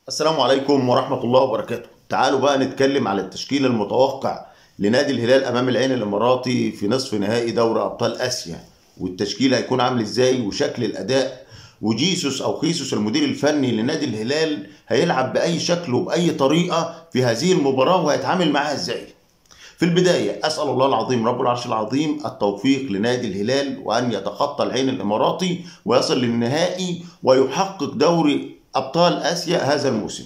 السلام عليكم ورحمة الله وبركاته تعالوا بقى نتكلم على التشكيل المتوقع لنادي الهلال أمام العين الإماراتي في نصف نهائي دوري أبطال آسيا والتشكيل هيكون عامل إزاي وشكل الأداء وجيسوس أو خيسوس المدير الفني لنادي الهلال هيلعب بأي شكل وبأي طريقة في هذه المباراة وهيتعامل معاها إزاي في البداية أسأل الله العظيم رب العرش العظيم التوفيق لنادي الهلال وأن يتخطى العين الإماراتي ويصل للنهائي ويحقق دوري أبطال آسيا هذا الموسم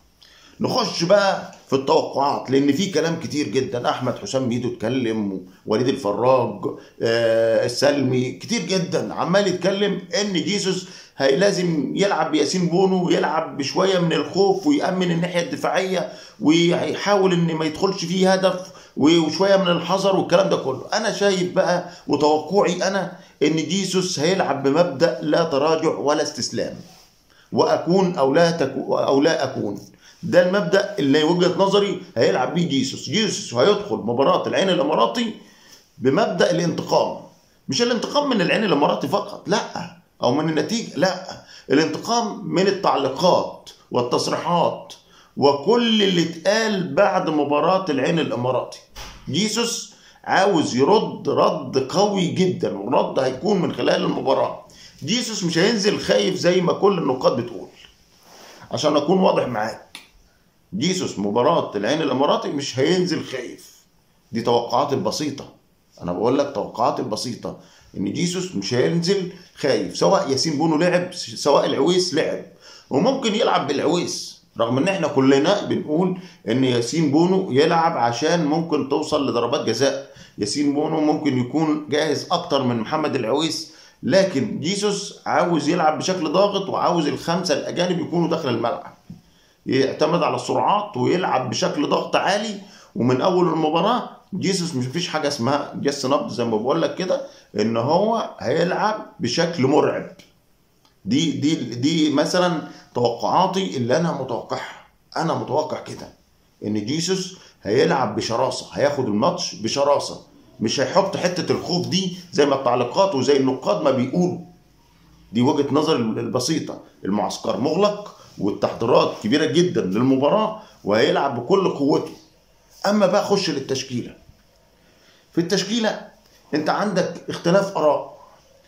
نخش بقى في التوقعات لان في كلام كتير جدا احمد حسام ميدو اتكلم وليد الفراج آه السلمي كتير جدا عمال يتكلم ان جيسوس هي لازم يلعب بياسين بونو ويلعب بشويه من الخوف ويامن الناحيه الدفاعيه ويحاول ان ما يدخلش فيه هدف وشويه من الحذر والكلام ده كله انا شايف بقى وتوقعي انا ان جيسوس هيلعب بمبدا لا تراجع ولا استسلام واكون او لا تكون او لا اكون ده المبدا اللي وجهه نظري هيلعب بيه جيسوس جيسوس هيدخل مباراه العين الاماراتي بمبدا الانتقام مش الانتقام من العين الاماراتي فقط لا او من النتيجه لا الانتقام من التعليقات والتصريحات وكل اللي اتقال بعد مباراه العين الاماراتي جيسوس عاوز يرد رد قوي جدا والرد هيكون من خلال المباراه جيسوس مش هينزل خايف زي ما كل النقاد بتقول عشان اكون واضح معاك جيسوس مباراة العين الاماراتي مش هينزل خايف دي توقعاتي البسيطة انا بقول لك توقعاتي البسيطة ان جيسوس مش هينزل خايف سواء ياسين بونو لعب سواء العويس لعب وممكن يلعب بالعويس رغم ان احنا كلنا بنقول ان ياسين بونو يلعب عشان ممكن توصل لضربات جزاء ياسين بونو ممكن يكون جاهز اكتر من محمد العويس لكن جيسوس عاوز يلعب بشكل ضاغط وعاوز الخمسه الاجانب يكونوا داخل الملعب يعتمد على السرعات ويلعب بشكل ضغط عالي ومن اول المباراه جيسوس مش فيش حاجه اسمها جس نبض زي ما بقول لك كده ان هو هيلعب بشكل مرعب دي دي دي مثلا توقعاتي اللي انا متوقعها انا متوقع كده ان جيسوس هيلعب بشراسه هياخد الماتش بشراسه مش هيحط حته الخوف دي زي ما التعليقات وزي النقاد ما بيقولوا دي وجهه نظر البسيطه المعسكر مغلق والتحضيرات كبيره جدا للمباراه وهيلعب بكل قوته اما بقى خش للتشكيله في التشكيله انت عندك اختلاف اراء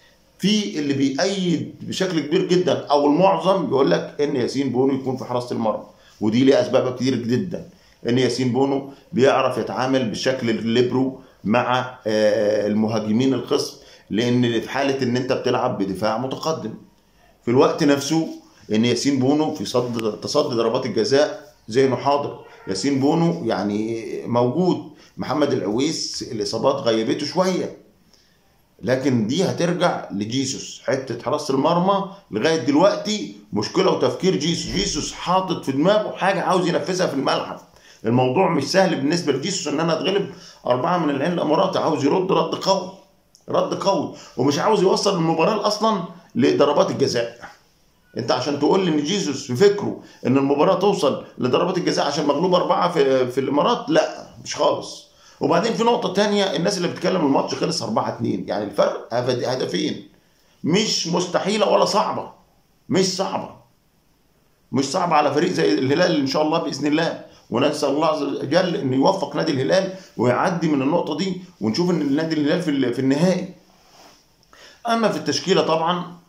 في اللي بيأيد بشكل كبير جدا او المعظم يقول لك ان ياسين بونو يكون في حراسه المرمى ودي ليه اسباب كتير جدا ان ياسين بونو بيعرف يتعامل بشكل الليبرو مع المهاجمين الخصم لان في حاله ان انت بتلعب بدفاع متقدم في الوقت نفسه ان ياسين بونو في صد تصدي ضربات الجزاء ذهنه حاضر ياسين بونو يعني موجود محمد العويس الاصابات غيبته شويه لكن دي هترجع لجيسوس حته حراسه المرمى لغايه دلوقتي مشكله وتفكير جيسوس جيسوس حاطط في دماغه حاجه عاوز ينفذها في الملعب الموضوع مش سهل بالنسبه لجيسوس ان انا اتغلب اربعه من العين الاماراتي عاوز يرد رد قوي رد قوي ومش عاوز يوصل المباراه اصلا لضربات الجزاء انت عشان تقول لي ان جيسوس في فكره ان المباراه توصل لضربات الجزاء عشان مغلوب اربعه في في الامارات لا مش خالص وبعدين في نقطه تانية الناس اللي بتتكلم الماتش خلص 4 2 يعني الفرق هدفين مش مستحيله ولا صعبه مش صعبه مش صعبه على فريق زي الهلال ان شاء الله باذن الله ونسال الله عز وجل ان يوفق نادي الهلال ويعدي من النقطه دي ونشوف ان نادي الهلال في في النهائي اما في التشكيله طبعا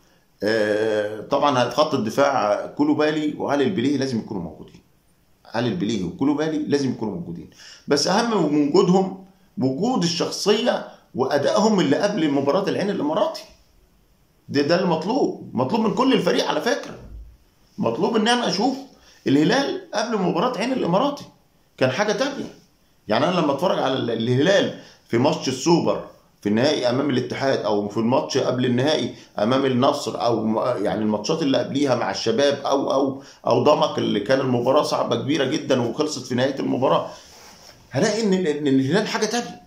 طبعا خط الدفاع كولوبالي وعلي البليهي لازم يكونوا موجودين علي البليهي وكولوبالي لازم يكونوا موجودين بس اهم من وجودهم وجود الشخصيه وادائهم اللي قبل مباراه العين الاماراتي ده ده اللي مطلوب مطلوب من كل الفريق على فكره مطلوب ان انا اشوف الهلال قبل مباراه عين الاماراتي كان حاجه تانية يعني انا لما اتفرج على الهلال في ماتش السوبر في النهائي امام الاتحاد او في الماتش قبل النهائي امام النصر او يعني الماتشات اللي قبليها مع الشباب او او او ضمك اللي كان المباراه صعبه كبيره جدا وخلصت في نهايه المباراه هلاقي ان ان الهلال حاجه تانية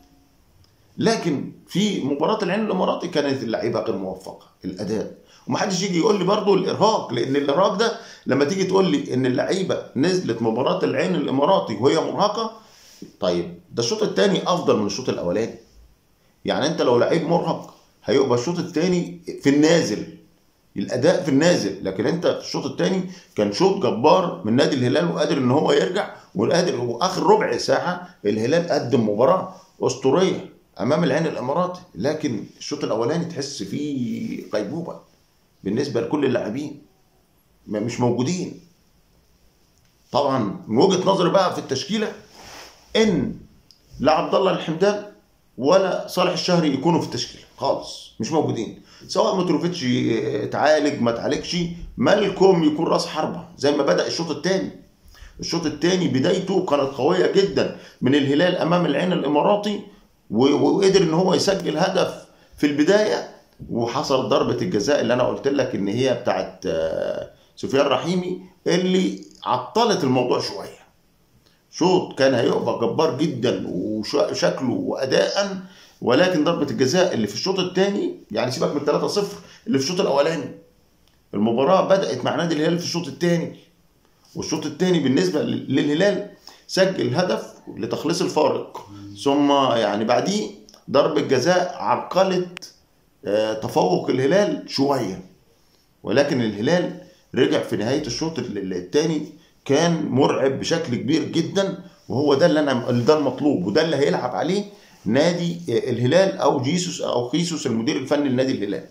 لكن في مباراه العين الاماراتي كانت اللعيبه غير موفقه الاداء ومحدش يجي يقول لي برضه الارهاق لان الارهاق ده لما تيجي تقول لي ان اللعيبه نزلت مباراه العين الاماراتي وهي مرهقه طيب ده الشوط الثاني افضل من الشوط الاولاني يعني انت لو لعيب مرهق هيبقى الشوط الثاني في النازل الاداء في النازل لكن انت في الشوط الثاني كان شوط جبار من نادي الهلال وقادر ان هو يرجع وقادر واخر ربع ساعه الهلال قدم مباراه اسطوريه امام العين الاماراتي لكن الشوط الاولاني تحس فيه غيبوبه بالنسبه لكل اللاعبين ما- مش موجودين طبعا من وجهه نظري بقى في التشكيله ان لا عبد الله الحمدان ولا صالح الشهري يكونوا في التشكيله خالص مش موجودين سواء متروفيتش اتعالج ما اتعالجش مالكم يكون راس حربه زي ما بدا الشوط الثاني الشوط الثاني بدايته كانت قويه جدا من الهلال امام العين الاماراتي و- وقدر ان هو يسجل هدف في البدايه وحصل ضربه الجزاء اللي انا قلت لك ان هي بتاعت آه، سفيان رحيمي اللي عطلت الموضوع شويه شوط كان هيبقى جبار جدا وشكله واداء ولكن ضربه الجزاء اللي في الشوط الثاني يعني سيبك من 3-0 اللي في الشوط الاولاني المباراه بدات مع نادي الهلال في الشوط الثاني والشوط الثاني بالنسبه لل- للهلال سجل هدف لتخليص الفارق ثم يعني بعديه ضربه جزاء عرقلت آه، تفوق الهلال شويه ولكن الهلال رجع في نهايه الشوط الثاني كان مرعب بشكل كبير جدا وهو ده اللي انا ده المطلوب وده اللي هيلعب عليه نادي الهلال او جيسوس او خيسوس المدير الفني لنادي الهلال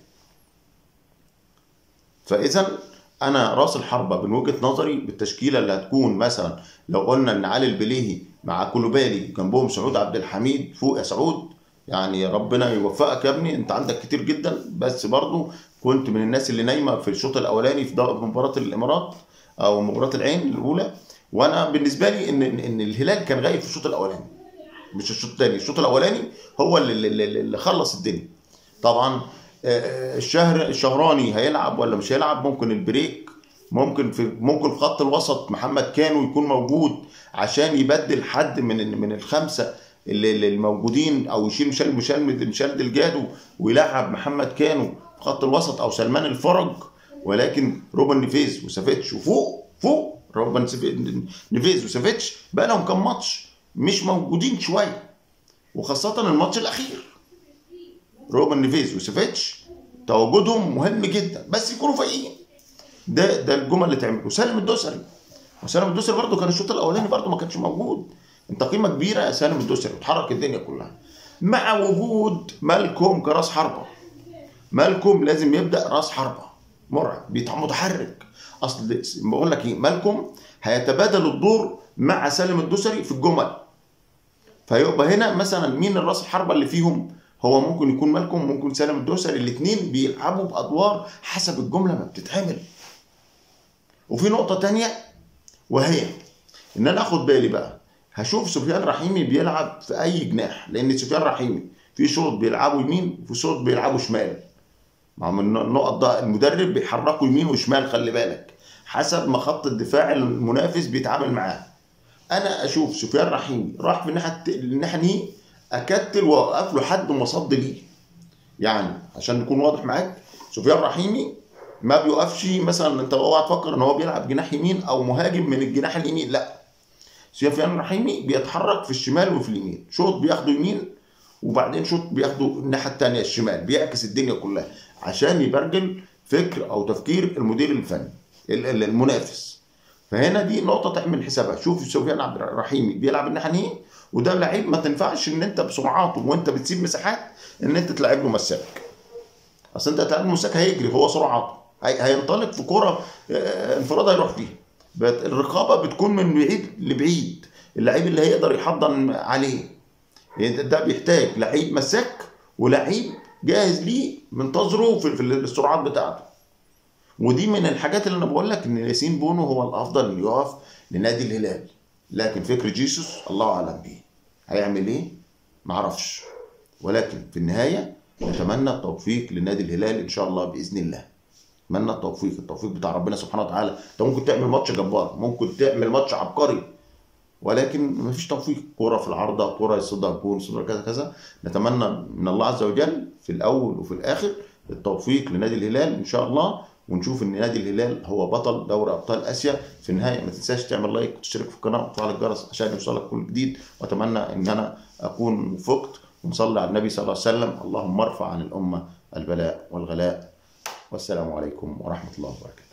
فاذا انا راس الحربه من وجهه نظري بالتشكيله اللي هتكون مثلا لو قلنا ان علي البليهي مع كولوبالي جنبهم سعود عبد الحميد فوق يا سعود يعني ربنا يوفقك يا ابني انت عندك كتير جدا بس برضو كنت من الناس اللي نايمه في الشوط الاولاني في دو- مباراه الامارات او مباراه العين الاولى وانا بالنسبه لي ان ان إن الهلال كان غايب في الشوط الاولاني مش الشوط الثاني الشوط الاولاني هو اللي, اللي, اللي خلص الدنيا طبعا آه، الشهر الشهراني هيلعب ولا مش هيلعب ممكن البريك ممكن في ممكن في خط الوسط محمد كانو يكون موجود عشان يبدل حد من من الخمسه اللي, اللي الموجودين او يشيل مشال مشال مشال دلجادو ويلعب محمد كانو في خط الوسط او سلمان الفرج ولكن روبن نيفيز وسافيتش وفوق فوق روبن سيف- نيفيز وسافيتش بقى لهم كام ماتش مش موجودين شويه وخاصه الماتش الاخير روبن نيفيز وسيفيتش تواجدهم مهم جدا بس يكونوا فايقين ده ده الجمل اللي تعمل وسالم الدوسري وسالم الدوسري برضه كان الشوط الاولاني برضه ما كانش موجود انت قيمه كبيره يا سالم الدوسري بتحرك الدنيا كلها مع وجود مالكوم كراس حربه مالكوم لازم يبدا راس حربه مرعب بيتع- متحرك اصل بقول لك ايه مالكوم هيتبادل الدور مع سالم الدوسري في الجمل فيبقى هنا مثلا مين الراس الحربه اللي فيهم هو ممكن يكون مالكم ممكن سالم الدوسري الاثنين بيلعبوا بادوار حسب الجمله ما بتتعمل وفي نقطه تانية وهي ان انا اخد بالي بقى هشوف سفيان رحيمي بيلعب في اي جناح لان سفيان رحيمي في شوط بيلعبوا يمين وفي شوط بيلعبوا شمال مع من النقط ده المدرب بيحركوا يمين وشمال خلي بالك حسب ما خط الدفاع المنافس بيتعامل معاه انا اشوف سفيان رحيمي راح في الناحيه الناحيه دي اكتل واوقف له حد مصد ليه يعني عشان نكون واضح معاك سفيان رحيمي ما بيوقفش مثلا انت اوعى تفكر ان هو بيلعب جناح يمين او مهاجم من الجناح اليمين لا سفيان رحيمي بيتحرك في الشمال وفي اليمين شوط بياخده يمين وبعدين شوط بياخده الناحيه الثانيه الشمال بيعكس الدنيا كلها عشان يبرجل فكر او تفكير المدير الفني ال- ال- المنافس فهنا دي نقطه تعمل حسابها شوف سفيان عبد الرحيمي بيلعب الناحيه اليمين وده لعيب ما تنفعش ان انت بسرعاته وانت بتسيب مساحات ان انت تلعب له مساك اصل انت تلعب له مساك هيجري هو سرعاته هي- هينطلق في كوره آه، انفراد هيروح فيها بت- الرقابه بتكون من بعيد لبعيد اللعيب اللي هيقدر يحضن عليه يعني ده- ده بيحتاج لعيب مساك ولعيب جاهز ليه منتظره في, في السرعات بتاعته ودي من الحاجات اللي انا بقول لك ان ياسين بونو هو الافضل اللي يقف لنادي الهلال لكن فكر جيسوس الله اعلم بيه هيعمل ايه معرفش ولكن في النهايه نتمنى التوفيق لنادي الهلال ان شاء الله باذن الله اتمنى التوفيق التوفيق بتاع ربنا سبحانه وتعالى انت ممكن تعمل ماتش جبار ممكن تعمل ماتش عبقري ولكن مفيش توفيق كرة في العارضة كرة يصدها جون يصدها كذا كذا نتمنى من الله عز وجل في الأول وفي الآخر التوفيق لنادي الهلال إن شاء الله ونشوف ان نادي الهلال هو بطل دوري ابطال اسيا في النهايه ما تنساش تعمل لايك وتشترك في القناه وتفعل الجرس عشان يوصلك كل جديد واتمنى ان انا اكون وفقت ونصلي على النبي صلى الله عليه وسلم اللهم ارفع عن الامه البلاء والغلاء والسلام عليكم ورحمه الله وبركاته